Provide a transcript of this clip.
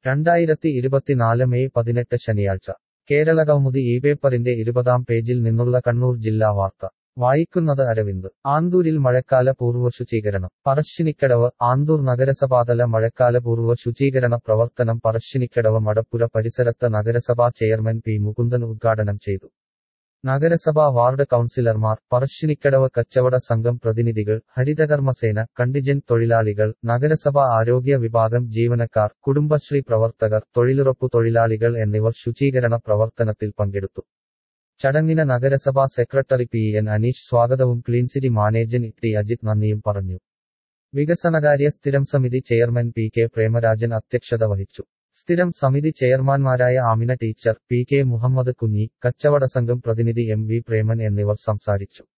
രണ്ടായിരത്തി ഇരുപത്തിനാല് മെയ് പതിനെട്ട് ശനിയാഴ്ച കേരള കൗമുദി ഈ പേപ്പറിന്റെ ഇരുപതാം പേജിൽ നിന്നുള്ള കണ്ണൂർ ജില്ലാ വാർത്ത വായിക്കുന്നത് അരവിന്ദ് ആന്തൂരിൽ മഴക്കാല പൂർവ്വ ശുചീകരണം പറശ്ശിനിക്കടവ് ആന്തൂർ നഗരസഭാതല മഴക്കാല പൂർവ്വ ശുചീകരണ പ്രവർത്തനം പറശ്ശിനിക്കടവ് മടപ്പുര പരിസരത്ത് നഗരസഭാ ചെയർമാൻ പി മുകുന്ദൻ ഉദ്ഘാടനം ചെയ്തു നഗരസഭാ വാർഡ് കൗൺസിലർമാർ പറശ്ശിനിക്കടവ് കച്ചവട സംഘം പ്രതിനിധികൾ ഹരിതകർമ്മസേന കണ്ടിജന്റ് തൊഴിലാളികൾ നഗരസഭാ ആരോഗ്യ വിഭാഗം ജീവനക്കാർ കുടുംബശ്രീ പ്രവർത്തകർ തൊഴിലുറപ്പു തൊഴിലാളികൾ എന്നിവർ ശുചീകരണ പ്രവർത്തനത്തിൽ പങ്കെടുത്തു ചടങ്ങിന് നഗരസഭാ സെക്രട്ടറി പി എൻ അനീഷ് സ്വാഗതവും ക്ലീൻസിറ്റി മാനേജൻ ടി അജിത് നന്ദിയും പറഞ്ഞു വികസനകാര്യ സ്ഥിരം സമിതി ചെയർമാൻ പി കെ പ്രേമരാജൻ അധ്യക്ഷത വഹിച്ചു സ്ഥിരം സമിതി ചെയർമാൻമാരായ Amina teacher P K Muhammad Kunhi കച്ചവട സംഘം പ്രതിനിധി എം വി പ്രേമൻ എന്നിവർ സംസാരിച്ചു